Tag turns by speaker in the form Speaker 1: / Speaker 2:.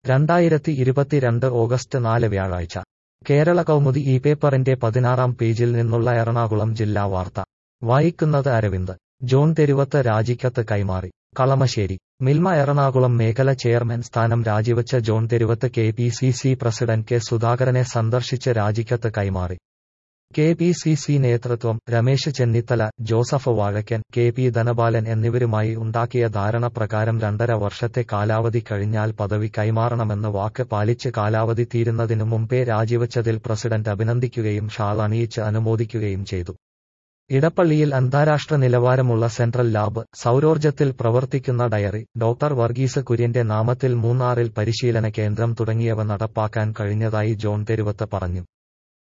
Speaker 1: രണ്ടായിരത്തി ഇരുപത്തിരണ്ട് ഓഗസ്റ്റ് നാല് വ്യാഴാഴ്ച കേരള കൗമുദി ഈ പേപ്പറിന്റെ പതിനാറാം പേജിൽ നിന്നുള്ള എറണാകുളം ജില്ലാ വാർത്ത വായിക്കുന്നത് അരവിന്ദ് ജോൺ തെരുവത്ത് രാജിക്കത്ത് കൈമാറി കളമശ്ശേരി മിൽമ എറണാകുളം മേഖല ചെയർമാൻ സ്ഥാനം രാജിവച്ച John Theruvath K P C C president K സുധാകരനെ സന്ദർശിച്ച് രാജിക്കത്ത് കൈമാറി കെ പി സി സി നേതൃത്വം Ramesh Chennithala Joseph Vazhakkan K P Dhanapalan എന്നിവരുമായി ഉണ്ടാക്കിയ ധാരണ പ്രകാരം രണ്ടര വർഷത്തെ കാലാവധി കഴിഞ്ഞാൽ പദവി കൈമാറണമെന്ന് വാക്ക് പാലിച്ച് കാലാവധി തീരുന്നതിനു മുമ്പേ രാജിവച്ചതിൽ പ്രസിഡന്റ് അഭിനന്ദിക്കുകയും ഷാൾ അണിയിച്ച് അനുമോദിക്കുകയും ചെയ്തു ഇടപ്പള്ളിയിൽ അന്താരാഷ്ട്ര നിലവാരമുള്ള സെൻട്രൽ ലാബ് സൗരോർജ്ജത്തിൽ പ്രവർത്തിക്കുന്ന ഡയറി ഡോക്ടർ വർഗീസ് കുര്യന്റെ നാമത്തിൽ മൂന്നാറിൽ പരിശീലന കേന്ദ്രം തുടങ്ങിയവ നടപ്പാക്കാൻ കഴിഞ്ഞതായി ജോൺ തെരുവത്ത് പറഞ്ഞു